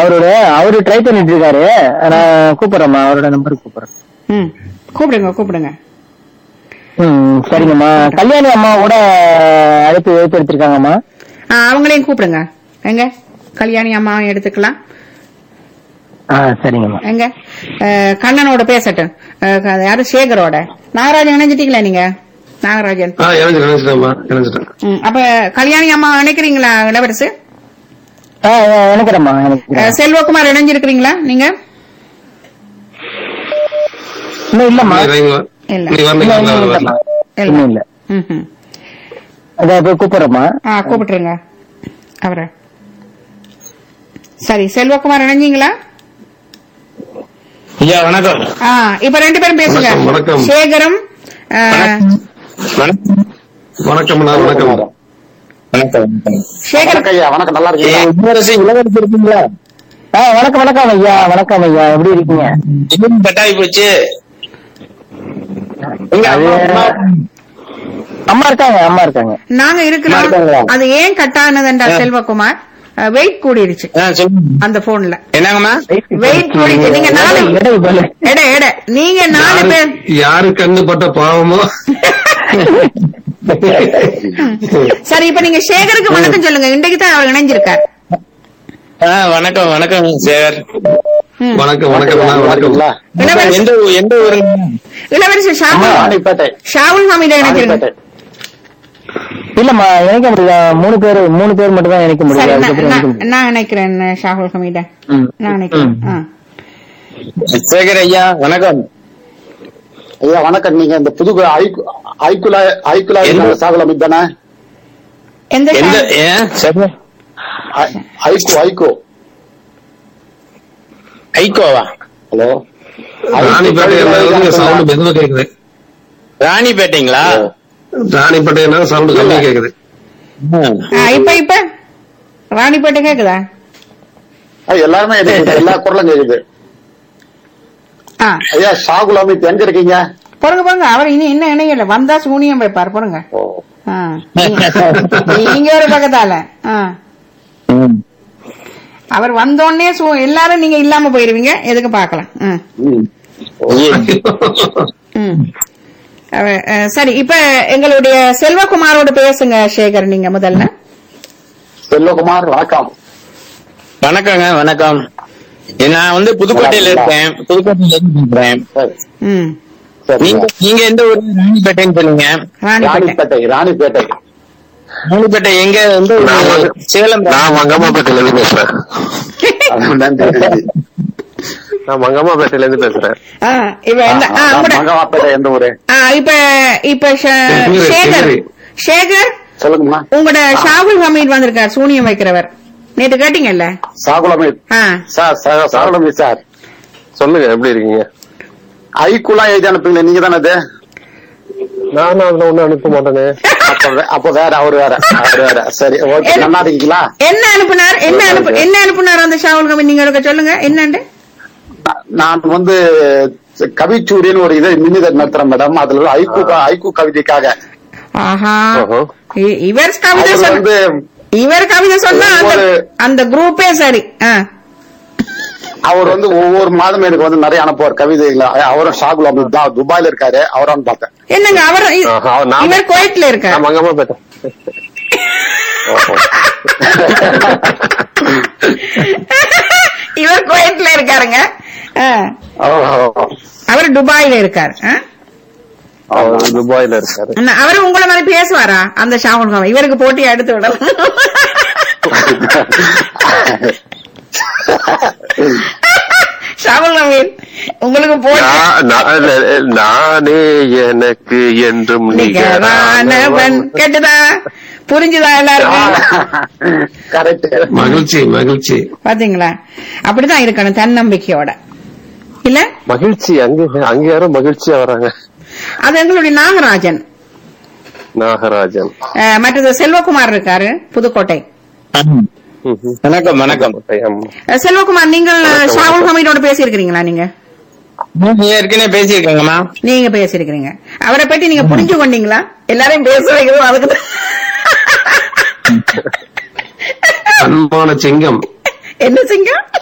அவரோட அவரு ட்ரை பண்ணிட்டு இருக்காரு நான் கூப்பிடுறேம்மா அவரோட நம்பருக்கு கூப்பிடுறேன் ம் கூப்பிடுங்க கூப்பிடுங்க ம் சரிங்கம்மா கல்யாணி அம்மா கூட அழைப்பு ஏற்படுத்திருக்காங்கம்மா ஆ, அவங்களையும் கூப்பிடுங்க எங்க கல்யாணி அம்மா எடுத்துக்கலாம் ஆ சரிங்கம்மா எங்க அஹ், கண்ணனோட பேசட்டும் அஹ், அது யாரு சேகரோட நாகராஜன் இணைஞ்சிட்டீங்களா நீங்க நாகராஜன் ஆ இணைஞ்சு இணைஞ்சிட்டேன்மா இணைஞ்சிட்டேன் ம், அப்ப கல்யாணி அம்மா இணைக்கிறீங்களா இளவரசு ஆ ஆ, நினைக்கிறேம்மா நினைக்கிறேன் அஹ், செல்வகுமார் இணைஞ்சிருக்கிறீங்களா நீங்க இன்னும் இல்லம்மா நீ வரீங்களா? இல்ல. நீ வரல இன்னும் வரல இன்னும் வரல இல்லம்மா இன்னும் இல்ல ம்ஹும். அதை போய் கூப்பிடுறேம்மா ஆ கூப்பிட்டுருங்க அவரை சரி செல்வகுமார் இணைஞ்சீங்களா ஐயா வணக்கம் ஆ இப்ப ரெண்டு பேரும் பேசுங்க வணக்கம், வணக்கம். சேகரம் அஹ், வணக்கம் வணக்கம்ண்ணா வணக்கம் வணக்கம் வணக்கம் சேகர் ஐயா வணக்கம் நல்லா இருக்கீங்களா இளவரசி இளவரசி இருக்கீங்களா ஆ வணக்கம் வணக்கம் ஐயா வணக்கம் ஐயா எப்படி இருக்கீங்க இன்னும் கட்டாயி போச்சு எங்க அது அம்மா, அம்மா? அம்மா இருக்காங்க அம்மா இருக்காங்க நாங்க இருக்கலாம் இருக்காங்களா? அது ஏன் கட் ஆனதுண்டா செல்வகுமார் வெயிட் கூடிருச்சு ஆ, சொல்லுங்க அந்த போன்ல என்னங்கம்மா வெயிட் கூடிச்சு நீங்க நாலு எடை பலு. எட எட நீங்க நாலு யாரு- பேர் யாரு கண்ணு பட்ட பாவமோ சரி இப்ப நீங்க சேகருக்கு வணக்கம் சொல்லுங்க இன்றைக்கு தான் அவர் இணைஞ்சிருக்கார் ஆ, வணக்கம் வணக்கம் சேகர் ம். வணக்கம் வணக்கம்ண்ணா நல்லா வணக்கம் இருக்கீங்களா இளவரசி எந்த ஊ- எந்த ஊருங்க இளவரசி ஷாவுல் ராணிப்பேட்டை ஷாவுல் ஹமீத இணைஞ்சிருங்க ராணிப்பேட்டை இல்லம்மா இணைக்க முடியல மூணு பேர் மூணு பேர் மட்டும் தான் இணைக்க சரி முடியல நான்- அதுக்கப்புறம் இணைக்க நான் முடியல. நான் நினைக்கிறேன் ஷாகுல் ஹமீத ம். நான் நினைக்கிறேன் ஆ. சேகர் ஐயா வணக்கம் ஐயா வணக்கம் நீங்க இந்த புது ஐக்கு- ஐக்குலா ஐக்குலா எந்த- சாகுல் அமித் தானே எந்த எந்த ஷா- ஏன் சரி ஐ- ஐக்கு ஐகோ ஐகோவா ஹலோ ராணிப்பேட்டை சவுண்ட் மெதுவா கேக்குது ராணிப்பேட்டைங்களா ராணிப்பேட்டை சவுண்ட் கம்மியா கேக்குது ஆ, இப்ப இப்ப ராணிப்பேட்டை கேக்குதா எல்லாருமே எனக்கு எல்லா குரலும் கேக்குது ஆ ஐயா ஷாகுல் அமித் எங்க இருக்கீங்க பொறுங்க பொறுங்க அவர் இனி என்ன இணையல வந்தா சூனியம் வைப்பார் பொறுங்க ஓ. ஆ. நீ- நீங்க ஒரு பக்கத்தால ஆ. அவர் வந்தோடனே சூ- எல்லாரும் நீங்க இல்லாம போயிருவீங்க எதுக்கு பாக்கலாம் ம். ம். ம். அவ- அஹ், சரி இப்ப எங்களுடைய செல்வகுமாரோட பேசுங்க சேகர் நீங்க முதல்ல செல்வகுமார் வணக்கம் வணக்கங்க வணக்கம் நான் வந்து புதுக்கோட்டையில இருக்கேன் புதுக்கோட்டையில இருந்து பேசுறேன் சரி ம் சரி நீங்க நீங்க எந்த ஊரு ராணிப்பேட்டைன்னு சொல்லுங்க ராணிப்பேட்டை ராணிப்பேட்டை ராணிப்பேட்டை ராணிப்பேட்டை எங்க வந்து நான் வந்து- சேலம் நான் மங்கம்மாப்பேட்டையில இருந்து பேசுறேன் நன்றி நன்றி. நான் மங்கம்மாப்பேட்டையில இருந்து பேசுறேன் ஆ, இப்ப இந்த- ஆ, ஆ, உங்களோட- மங்கம்மாப்பேட்டை எந்த ஊரு ஆ, இப்ப இப்ப ஷ- செங்கரு, சேகர் செங்கரு. சேகர் சொல்லுங்கம்மா உங்களோட ஷாகுல் ஹமீத் வந்திருக்கார் சூனியம் வைக்கிறவர் நேத்து கேட்டீங்கல்ல சாகுல் அமித் ஆ sir sir Sahul Amit sir சொல்லுங்க எப்படி இருக்கீங்க ஐக்குலா எழுதி அனுப்புங்களே நீங்க தானே அது நானும் அதுல ஒண்ணு அனுப்ப மாட்டேனே அப்ப வே- அப்ப வேற அவரு வேற அவரு வேற சரி ஓகே நல்லா இருக்கீங்களா என்ன அனுப்புனார் என்ன அனுப்பு என்ன அனுப்புனார் அந்த ஷாகுல் ஹமீத் நீங்க எனக்கு சொல்லுங்க என்னண்டு நான் நான் வந்து கவிச்சூரியன் ஒரு இதை மின்னிதழ் நடத்துறேன் மேடம் அதுல உள்ள ஐக்கு ஐக்கு கவிதைக்காக ஆஹா ஓஹோ. இ- இவர் கவிதை அவர் சொன்ன வந்து இவர் கவிதை சொன்னா அந்த ஒவ்வொரு- அந்த குரூப்பே சரி ஆ. அவர் வந்து ஒவ்வொரு மாதம் எனக்கு வந்து நிறைய அனுப்புவார் கவிதைகளை அவரும் ஷாகுல் அமித் தான் துபாயில இருக்காரு அவரும் பார்த்தேன் என்னங்க அவர் இ- ஆஹா, நான்- இவர் குவைட்ல இருக்கார் நான் மங்கம்மாப்பேட்டை ஓஹோ. இவர் குவைட்ல இருக்காருங்க ஆ. ஓ, அவர் துபாயில இருக்கார் ஆ? அவர் துபாயில இருக்காரு அண்ணா, அவரு உங்களை மாதிரி பேசுவாரா அந்த ஷாகுல் ஹமீத் இவருக்கு போட்டி எடுத்து விடலாம் ஷாகுல் ஹமீத் உங்களுக்கு போட்டி நான் நான் நானே எனக்கு என்றும் நிகரானவன் நிகரானவன் கேட்டுதா புரிஞ்சுதா எல்லாருக்கும் கரெக்ட் மகிழ்ச்சி மகிழ்ச்சி பாத்தீங்களா அப்படிதான் இருக்கணும் தன்னம்பிக்கையோட இல்ல மகிழ்ச்சி அங்க அங்க யாரும் மகிழ்ச்சியா வராங்க அது எங்களுடைய நாகராஜன் நாகராஜன் அஹ், மற்றது செல்வகுமார் இருக்காரு புதுக்கோட்டை ம்ஹும். வணக்கம் வணக்கம் ஆமா. அஹ், செல்வகுமார் நீங்கள் வணக்கம், ஷாவுல் வணக்கம். ஹமீடோட பேசியிருக்கிறீங்களா நீங்க நீங்க ஏற்கனவே பேசியிருக்கேங்கம்மா நீங்க பேசியிருக்கிறீங்க அவரை பற்றி நீங்க புரிஞ்சு கொண்டீங்களா எல்லாரையும் பேச வைக்கிறோம் அதுக்கு தான். அன்பான சிங்கம் என்ன சிங்கம்